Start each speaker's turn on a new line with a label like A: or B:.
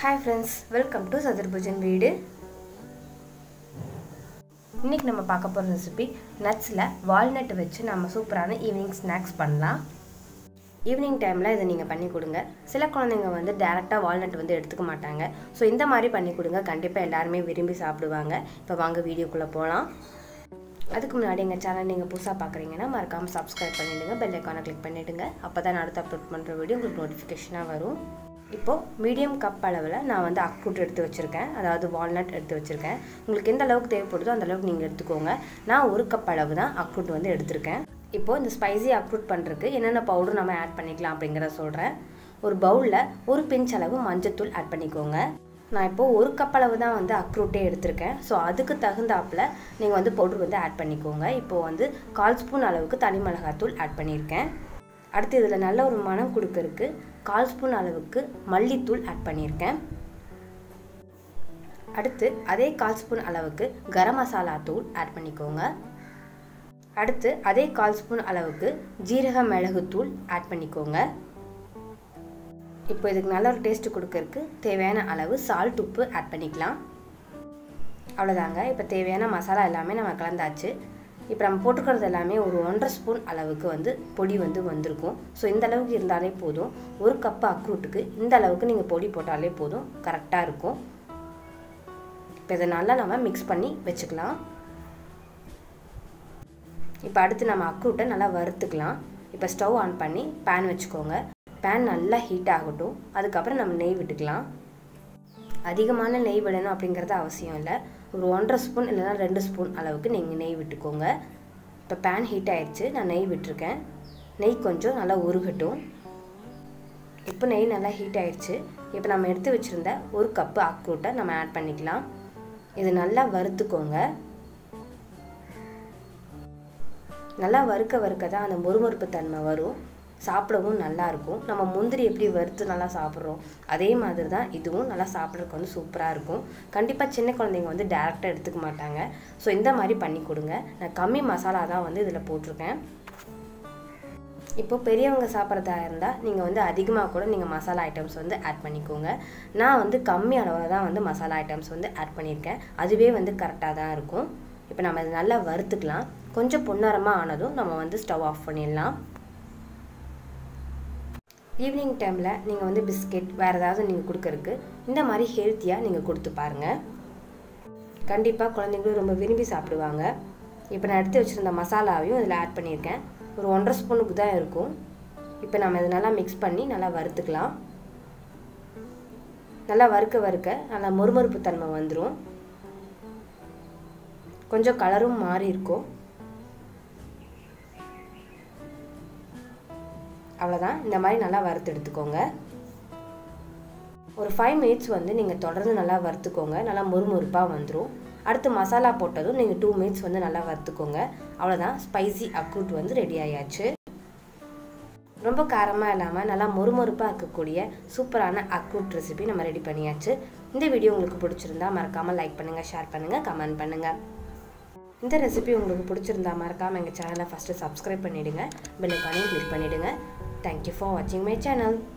A: hi friends welcome to Chathurbhujan வீடு இன்றைக்கி நம்ம பார்க்க போகிற ரெசிபி நட்ஸில் வால்நட் வச்சு நம்ம சூப்பரான ஈவினிங் ஸ்நாக்ஸ் பண்ணலாம் ஈவினிங் டைமில் இதை நீங்கள் பண்ணி கொடுங்க சில குழந்தைங்க வந்து டேரெக்டாக வால்நட் வந்து எடுத்துக்க மாட்டாங்க ஸோ இந்த மாதிரி பண்ணி கொடுங்க கண்டிப்பாக எல்லாருமே விரும்பி சாப்பிடுவாங்க இப்போ வாங்க வீடியோக்குள்ளே போகலாம் அதுக்கு முன்னாடி எங்கள் சேனல் நீங்கள் புதுசாக பார்க்குறீங்கன்னா மறக்காமல் சப்ஸ்கிரைப் பண்ணிவிடுங்க பெல் ஐக்கானை கிளிக் பண்ணிவிடுங்க அப்போ தான் அடுத்து அப்லோட் பண்ணுற வீடியோ உங்களுக்கு நோட்டிஃபிகேஷனாக வரும் இப்போது மீடியம் கப் அளவில் நான் வந்து அக்ரூட் எடுத்து வச்சுருக்கேன் அதாவது வால்நட் எடுத்து வச்சுருக்கேன் உங்களுக்கு எந்த அளவுக்கு தேவைப்படுதோ அந்த அளவுக்கு நீங்கள் எடுத்துக்கோங்க நான் ஒரு கப் அளவு தான் அக்ரூட் வந்து எடுத்திருக்கேன் இப்போது இந்த ஸ்பைசி அக்ரூட் பண்ணுறதுக்கு என்னென்ன பவுடர் நம்ம ஆட் பண்ணிக்கலாம் அப்படிங்கிறத சொல்கிறேன் ஒரு பவுலில் ஒரு பிஞ்ச் அளவு மஞ்சத்தூள் ஆட் பண்ணிக்கோங்க நான் இப்போது ஒரு கப் அளவு தான் வந்து அக்ரூட்டே எடுத்திருக்கேன் ஸோ அதுக்கு தகுந்தாப்பில் நீங்கள் வந்து பவுடர் வந்து ஆட் பண்ணிக்கோங்க இப்போது வந்து கால் ஸ்பூன் அளவுக்கு தனி மிளகாத்தூள் ஆட் பண்ணியிருக்கேன் அடுத்து இதில் நல்ல ஒரு மனம் கொடுக்கறதுக்கு கால் ஸ்பூன் அளவுக்கு மல்லித்தூள் ஆட் பண்ணியிருக்கேன் அடுத்து அதே கால் ஸ்பூன் அளவுக்கு கரம் மசாலா தூள் ஆட் பண்ணிக்கோங்க அடுத்து அதே கால் ஸ்பூன் அளவுக்கு ஜீரக மிளகுத்தூள் ஆட் பண்ணிக்கோங்க இப்போ இதுக்கு நல்ல ஒரு டேஸ்ட் கொடுக்கறதுக்கு தேவையான அளவு சால்ட் உப்பு ஆட் பண்ணிக்கலாம் அவ்வளோதாங்க இப்போ தேவையான மசாலா எல்லாமே நம்ம கலந்தாச்சு இப்போ நம்ம போட்டுக்கிறது எல்லாமே ஒரு ஒன்றரை ஸ்பூன் அளவுக்கு வந்து பொடி வந்து வந்திருக்கும் ஸோ இந்த அளவுக்கு இருந்தாலே போதும் ஒரு கப்பு அக்ரூட்டுக்கு இந்த அளவுக்கு நீங்கள் பொடி போட்டாலே போதும் கரெக்டாக இருக்கும் இப்போ இதை நல்லா நம்ம மிக்ஸ் பண்ணி வச்சுக்கலாம் இப்போ அடுத்து நம்ம அக்ரூட்டை நல்லா வறுத்துக்கலாம் இப்போ ஸ்டவ் ஆன் பண்ணி பேன் வச்சுக்கோங்க பேன் நல்லா ஹீட் ஆகட்டும் அதுக்கப்புறம் நம்ம நெய் விட்டுக்கலாம் அதிகமான நெய் விடணும் அப்படிங்கிறது அவசியம் இல்லை ஒரு ஒன்றரை ஸ்பூன் இல்லைனா ரெண்டு ஸ்பூன் அளவுக்கு நீங்கள் நெய் விட்டுக்கோங்க இப்போ பேன் ஹீட் ஆயிடுச்சு நான் நெய் விட்டுருக்கேன் நெய் கொஞ்சம் நல்லா உருகட்டும் இப்போ நெய் நல்லா ஹீட் ஆயிடுச்சு இப்போ நம்ம எடுத்து வச்சுருந்த ஒரு கப்பு அக்ரூட்டை நம்ம ஆட் பண்ணிக்கலாம் இது நல்லா வறுத்துக்கோங்க நல்லா வறுக்க வறுக்க தான் அந்த மொறுமொறுப்பு தன்மை வரும் சாப்பிடவும் நல்லாயிருக்கும் நம்ம முந்திரி எப்படி வறுத்து நல்லா சாப்பிட்றோம் அதே மாதிரி தான் இதுவும் நல்லா சாப்பிட்றதுக்கு வந்து சூப்பராக இருக்கும் கண்டிப்பாக சின்ன குழந்தைங்க வந்து டேரெக்டாக எடுத்துக்க மாட்டாங்க ஸோ இந்த மாதிரி பண்ணி கொடுங்க நான் கம்மி மசாலா தான் வந்து இதில் போட்டிருக்கேன் இப்போ பெரியவங்க சாப்பிட்றதா இருந்தால் நீங்கள் வந்து அதிகமாக கூட நீங்கள் மசாலா ஐட்டம்ஸ் வந்து ஆட் பண்ணிக்கோங்க நான் வந்து கம்மி அளவில் தான் வந்து மசாலா ஐட்டம்ஸ் வந்து ஆட் பண்ணியிருக்கேன் அதுவே வந்து கரெக்டாக தான் இருக்கும் இப்போ நம்ம இதை நல்லா வறுத்துக்கலாம் கொஞ்சம் பொன்னரமாக ஆனதும் நம்ம வந்து ஸ்டவ் ஆஃப் பண்ணிடலாம் ஈவினிங் டைமில் நீங்கள் வந்து பிஸ்கெட் வேறு ஏதாவது நீங்கள் கொடுக்கறக்கு இந்த மாதிரி ஹெல்த்தியாக நீங்கள் கொடுத்து பாருங்கள் கண்டிப்பாக குழந்தைங்களும் ரொம்ப விரும்பி சாப்பிடுவாங்க இப்போ நான் எடுத்து வச்சுருந்த மசாலாவையும் இதில் ஆட் பண்ணியிருக்கேன் ஒரு ஒன்றரை ஸ்பூனுக்கு தான் இருக்கும் இப்போ நம்ம இதை நல்லா மிக்ஸ் பண்ணி நல்லா வறுத்துக்கலாம் நல்லா வறுக்க வறுக்க நல்லா மொறுமொறுப்பு தன்மை வந்துடும் கொஞ்சம் கலரும் மாறி இருக்கும் அவ்வளோதான் இந்த மாதிரி நல்லா வறுத்து எடுத்துக்கோங்க ஒரு ஃபைவ் மினிட்ஸ் வந்து நீங்கள் தொடர்ந்து நல்லா வறுத்துக்கோங்க நல்லா முறுமுறுப்பாக வந்துடும் அடுத்து மசாலா போட்டதும் நீங்கள் டூ மினிட்ஸ் வந்து நல்லா வறுத்துக்கோங்க அவ்வளோதான் ஸ்பைசி அக்ரூட் வந்து ரெடி ஆயாச்சு ரொம்ப காரமாக இல்லாமல் நல்லா மொறுமொறுப்பாக இருக்கக்கூடிய சூப்பரான அக்ரூட் ரெசிபி நம்ம ரெடி பண்ணியாச்சு இந்த வீடியோ உங்களுக்கு பிடிச்சிருந்தா மறக்காமல் லைக் பண்ணுங்கள் ஷேர் பண்ணுங்கள் கமெண்ட் பண்ணுங்கள் இந்த ரெசிபி உங்களுக்கு பிடிச்சிருந்தா மறக்காமல் எங்கள் சேனலை ஃபஸ்ட்டு சப்ஸ்கிரைப் பண்ணிவிடுங்க பெல்லைக்கானையும் கிளிக் பண்ணிவிடுங்க தேங்க்யூ ஃபார் வாட்சிங் மை சேனல்